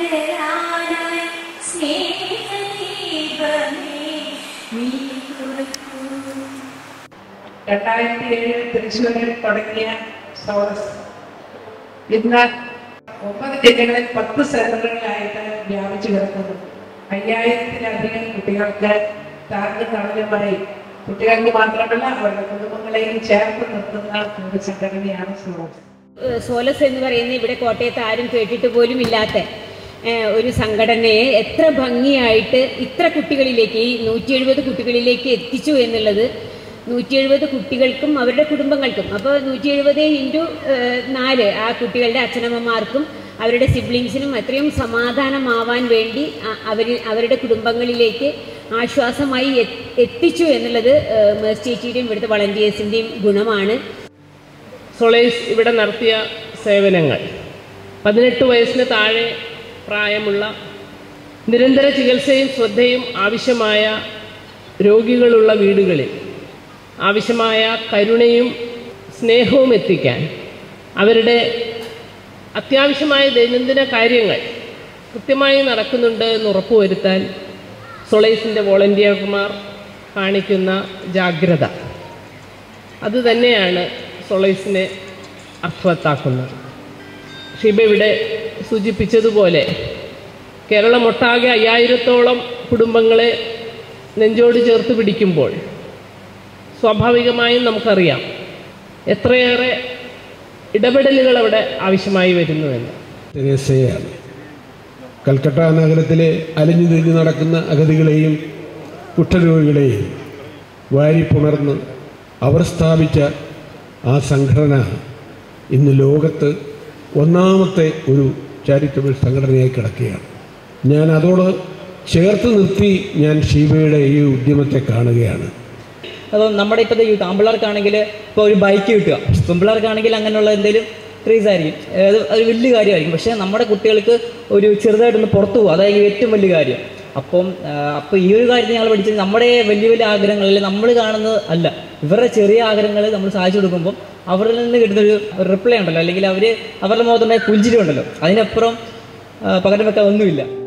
പകരാനായി സ്നേഹദീപമേ നീ തുറക്കൂ രണ്ടായിരത്തി ഏഴിൽ തൃശ്ശൂരിൽ തുടങ്ങിയ സോറസ് ഇന്ന് ഒമ്പത് ജില്ലകളിൽ പത്ത് സെന്ററുകളിലായിട്ട് വ്യാപിച്ചു കിടക്കുന്നു അയ്യായിരത്തിലധികം കുട്ടികൾക്ക് താഴ്ന്നു തണലുമായി കുട്ടികൾക്ക് മാത്രമല്ല അവരുടെ കുടുംബങ്ങളെയും ചേർത്ത് നിർത്തുന്ന ഒരു സംഘടനയാണ് സോറസ് ഏഹ് സോലസ് എന്ന് പറയുന്ന ഇവിടെ കോട്ടയത്ത് ആരും കേട്ടിട്ട് പോലും ഇല്ലാത്ത ഏഹ് ഒരു സംഘടനയെ എത്ര ഭംഗിയായിട്ട് ഇത്ര കുട്ടികളിലേക്ക് ഈ നൂറ്റി എഴുപത് കുട്ടികളിലേക്ക് എത്തിച്ചു എന്നുള്ളത് നൂറ്റി എഴുപത് കുട്ടികൾക്കും അവരുടെ കുടുംബങ്ങൾക്കും അപ്പോൾ നൂറ്റി എഴുപത് ഇൻറ്റു നാല് ആ കുട്ടികളുടെ അച്ഛനമ്മമാർക്കും അവരുടെ സിബ്ലിങ്സിനും എത്രയും സമാധാനമാവാൻ വേണ്ടി അവർ അവരുടെ കുടുംബങ്ങളിലേക്ക് ആശ്വാസമായി എത്തി- എത്തിച്ചു എന്നുള്ളത് ഏഹ് മേഴ്സ് ചേച്ചിയുടെയും ഇവിടുത്തെ വളണ്ടിയേഴ്സിൻ്റെയും ഗുണമാണ് സൊളേസ് ഇവിടെ നടത്തിയ സേവനങ്ങൾ പതിനെട്ട് വയസ്സിന് താഴെ പ്രായമുള്ള നിരന്തര ചികിത്സയും ശ്രദ്ധയും ആവശ്യമായ രോഗികളുള്ള വീടുകളിൽ ആവശ്യമായ കരുണയും സ്നേഹവും എത്തിക്കാൻ അവരുടെ അത്യാവശ്യമായ ദൈനംദിന കാര്യങ്ങൾ കൃത്യമായി നടക്കുന്നുണ്ട് എന്ന് ഉറപ്പുവരുത്താൻ സൊളൈസിൻ്റെ വോളണ്ടിയർമാർ കാണിക്കുന്ന ജാഗ്രത അതുതന്നെയാണ് സൊളൈസിനെ അർത്ഥവത്താക്കുന്നത് ഷിബ ഇവിടെ സൂചിപ്പിച്ചതുപോലെ കേരളമൊട്ടാകെ അയ്യായിരത്തോളം കുടുംബങ്ങളെ നെഞ്ചോട് ചേർത്ത് പിടിക്കുമ്പോൾ സ്വാഭാവികമായും നമുക്കറിയാം എത്രയേറെ ഇടപെടലുകൾ അവിടെ ആവശ്യമായി വരുന്നുവെന്ന് തെരേസയാണ് കൽക്കട്ട നഗരത്തിലെ അലിഞ്ഞു തിരിഞ്ഞു നടക്കുന്ന അഗതികളെയും കുഷ്ഠരോഗികളെയും വാരിപ്പുണർന്ന് അവർ സ്ഥാപിച്ച ആ സംഘടന ഇന്ന് ലോകത്ത് ഒന്നാമത്തെ ഒരു ചാരിറ്റബിൾ സംഘടനയായി കിടക്കുകയാണ് ഞാൻ അതോട് ചേർത്ത് നിർത്തി ഞാൻ ഷീബയുടെ ഈ ഉദ്യമത്തെ കാണുകയാണ് അപ്പോൾ നമ്മുടെ ഇപ്പോഴത്തെ യൂത്ത് ആമ്പിള്ളേർക്കാണെങ്കിൽ ഇപ്പോൾ ഒരു ബൈക്ക് കിട്ടുക പെമ്പിള്ളേർക്കാണെങ്കിൽ അങ്ങനെയുള്ള എന്തെങ്കിലും ക്രേസ് ആയിരിക്കും അത് ഒരു വലിയ കാര്യമായിരിക്കും പക്ഷേ നമ്മുടെ കുട്ടികൾക്ക് ഒരു ചെറുതായിട്ടൊന്ന് പുറത്തു പോകുക അതായിരിക്കും ഏറ്റവും വലിയ കാര്യം അപ്പം അപ്പോൾ ഈ ഒരു കാര്യത്തിൽ ഞങ്ങൾ പഠിച്ചത് നമ്മുടെ വലിയ വലിയ ആഗ്രഹങ്ങളിൽ നമ്മൾ കാണുന്നത് അല്ല ഇവരുടെ ചെറിയ ആഗ്രഹങ്ങൾ നമ്മൾ സാധിച്ചു കൊടുക്കുമ്പം അവരിൽ നിന്ന് കിട്ടുന്നൊരു റിപ്ലൈ ഉണ്ടല്ലോ അല്ലെങ്കിൽ അവർ അവരുടെ മുഖത്തുണ്ടായ പുഞ്ചിരി ഉണ്ടല്ലോ അതിനപ്പുറം ആ, പകരം വെക്കാൻ ഒന്നുമില്ല